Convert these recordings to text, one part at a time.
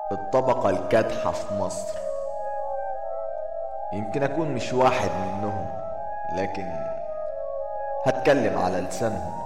الطبقة الكادحة في مصر يمكن أكون مش واحد منهم لكن هتكلم على لسانهم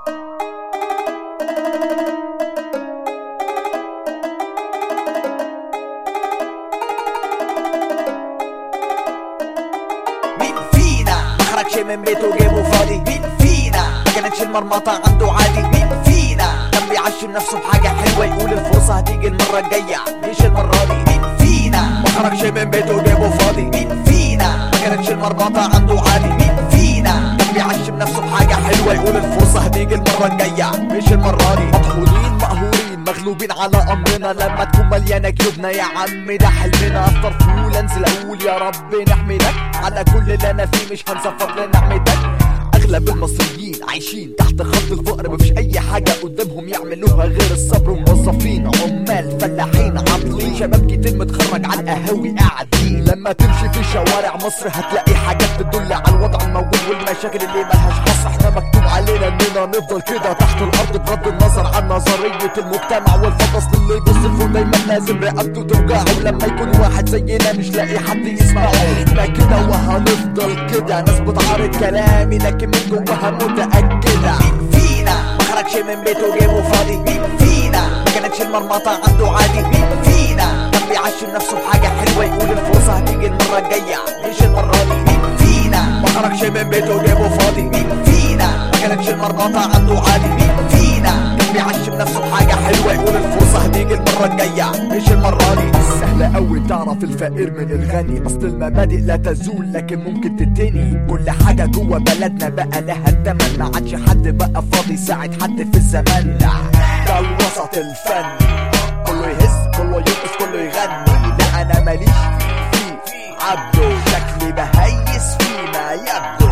مين فينا ما خرجش من بيته جيبه فاضي مين فينا ما كانتش المرمطة عنده عادي مين فينا كان بيعشم نفسه بحاجة حلوة يقول الفرصة هتيجي المرة الجاية مش المرة دي مين فينا ما خرجش من بيته جيبه فاضي مين فينا ما كانتش المرمطة عنده عادي مين فينا كان بيعشم نفسه بحاجة حلوة يقول الفرصة هتيجي المرة الجاية مش المرة دي مطحونين مقهورين مغلوبين على امرنا لما تكون مليانه جيوبنا يا عم ده حلمنا افطر فول انزل اقول يا رب نحمدك على كل اللي انا فيه مش هنسى فضل نعمتك اغلب المصريين عايشين تحت خط الفقر مفيش اي حاجه قدامهم يعملوها غير الصبر موظفين عمال فلاحين عاطلين شباب كتير متخرج على القهاوي قاعدين لما تمشي في شوارع مصر هتلاقي حاجات تدل على الوضع الموجود والمشاكل اللي ملهاش حصر احنا مكتوب علينا اننا نفضل كده تحت الارض بغض النظر عن نظريه المجتمع والفطس اللي يبص لفوق دايما لازم رقبته توجعه لما يكون واحد زينا مش لاقي حد يسمعه احنا كده وهنفضل كده ناس بتعارض كلامي لكن من جواها متاكده مين فينا ما خرجش من بيته جيبه فاضي مين فينا ما كانتش المرمطه عنده عادي مين فينا كان بيعشم نفسه بحاجه حلوه يقول الفرصه هتيجي المره الجايه مش المره دي مين فينا ما خرجش من بيته جيبه فاضي مين فينا ما كانتش المرمطه عنده عادي مين فينا كان بيعشم نفسه بحاجه حلوه يقول الفرصه هتيجي المره الجايه مش المره دي سهل قوي تعرف الفقير من الغني اصل المبادئ لا تزول لكن ممكن تتني كل حاجه جوه بلدنا بقى لها التمن ما عادش حد بقى فاضي يساعد حد في الزمان ده ده الوسط الفني كله يهز كله يرقص كله يغني لا انا ماليش فيه فيه عبده شكلي بهيس فيما يبدو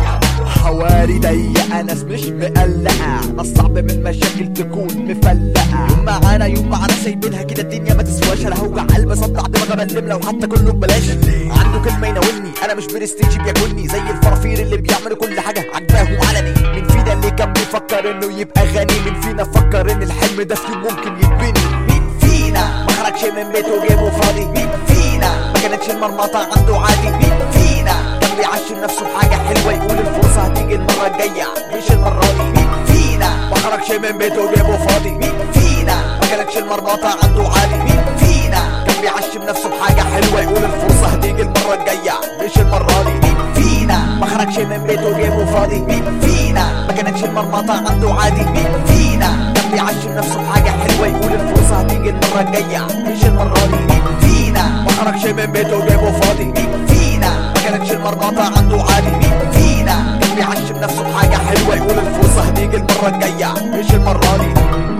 حواري ضيقة ناس مش مقلقة ناس صعب من مشاكل تكون مفلقة يوم معانا يوم معانا سايبينها كده الدنيا ما تسواش انا هوجع قلب صدع دماغ بلم لو حتى كله ببلاش عنده كلمة يناولني انا مش برستيج بياكلني زي الفرافير اللي بيعملوا كل حاجة عجباهم علني مين فينا اللي كان بيفكر انه يبقى غني مين فينا فكر ان الحلم ده في يوم ممكن يتبني مين فينا ما خرجش من بيته جيبه فاضي مين فينا ما كانتش المرمطة عنده عادي مين فينا كان بيعشم نفسه بحاجة حلوة يقول الفرصة هتيجي المرة الجاية مش المرة دي مين فينا ما خرجش من بيته جيبه فاضي مين فينا ما كانتش المرمطة عنده عادي مين فينا كان بيعشم نفسه بحاجة حلوة يقول الفرصة هتيجي المرة الجاية مش المرة دي مين فينا ما خرجش من بيته جيبه فاضي مين فينا ما كانتش المرمطة عنده عادي مين فينا كان بيعشم نفسه بحاجة حلوة يقول الفرصة هتيجي المرة الجاية مش المرة دي مين فينا ما خرجش من بيته جيبه فاضي مين فينا ما كانتش المرمطة عنده عادي مين فينا كان بيعشم نفسه بحاجة حلوة يقول الفرصة هتيجي المرة الجاية مش المرة دي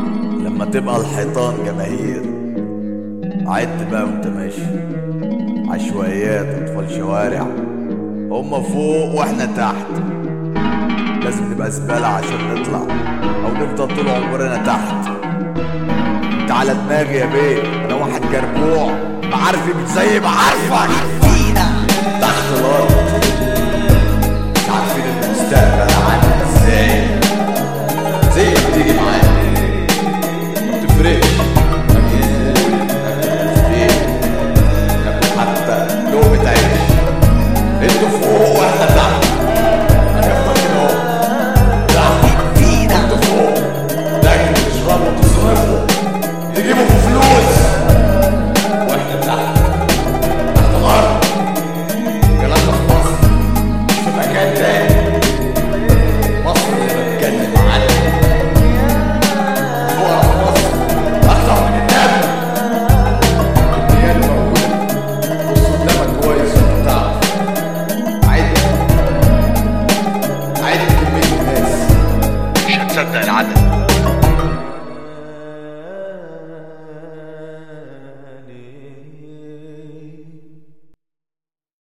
لما تبقى الحيطان جماهير عد بقى وانت ماشي عشوائيات اطفال شوارع هما فوق واحنا تحت لازم نبقى زبالة عشان نطلع او نفضل طول عمرنا تحت انت على دماغي يا بيه انا واحد جربوع معارفي مش زي معارفك فينا تحت الارض مش عارفين المستقبل عامل ازاي زي ما بتيجي معانا ما بتفرقش ناكل فين ناكل حتى لقمة عيش انتوا فوق واحنا تحت هنفضل كده اهو تحت فينا انتوا فوق تاكلوا تشربوا تصرفوا تجيبوا في فلوس واحنا تحت تحت الارض الكلام ده في مصر مش في مكان تاني مصر اللي بتكلم عنها فقرا في مصر اكتر من النبي الدنيا اللي موجوده بص قدامك كويس وانت تعرف عد عد كمية الناس مش هتصدق العدد